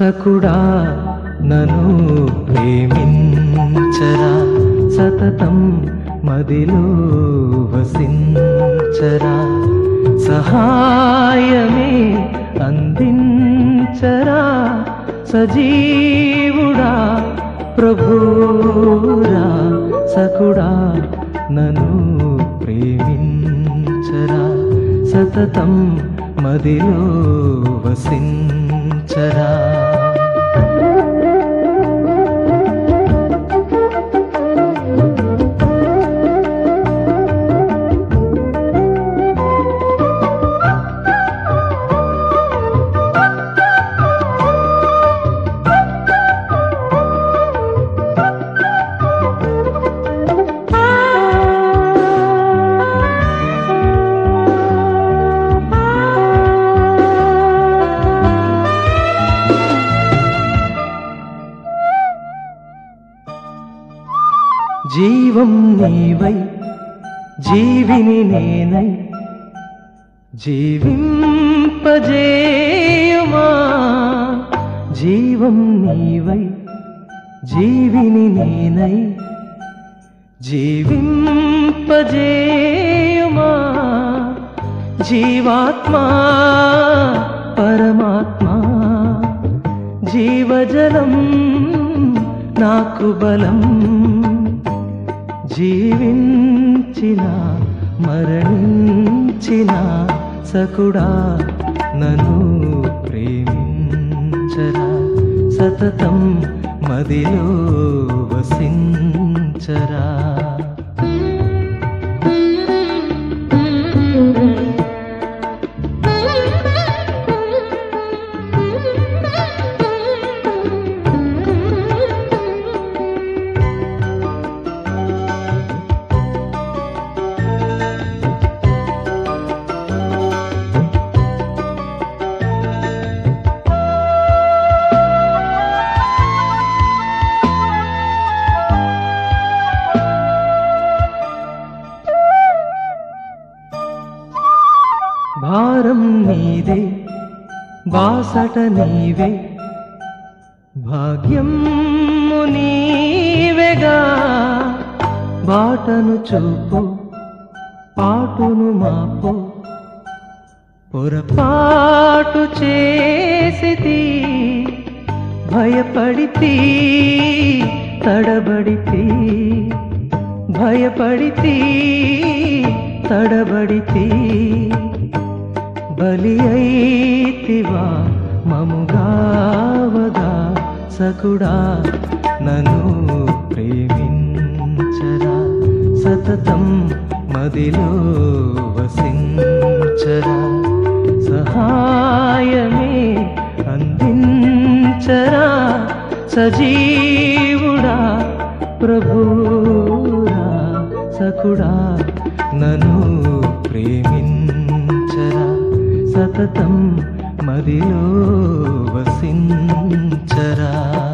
సకుడా నను ప్రేమించరా సతతం మదిలో వసించరా సహాయమే అందించరా సజీవుడా ప్రభురా సకుడా నను ప్రేమించరా సతతం మదిలో వసించరా జీవం నీవై జీవిని నేనై జీవింపజేయుమా జీవం నీవై జీవిని నేనై జీవింపజేయుమా జీవాత్మా పరమాత్మా జీవజలం నాకు బలం జీవించిన మరణించిన సకుడా నన్ను ప్రేమించరా సతతం మదిలో వసించరా భారం నీదే బాసట నీవే భాగ్యం నీవెగా బాటను చూపు పాటును మాపు పొరపాటు చేసితి భయపడితి తడబడితి భయపడితి తడబడితి బలి అయితివా మముగావగా సకుడా నన్ను ప్రేమించరా సతతం మదిలో వసించరా సహాయమే అందించరా సజీవుడా ప్రభురా సకుడా నన్ను ప్రేమించరా సతతం మదిలో వసించరా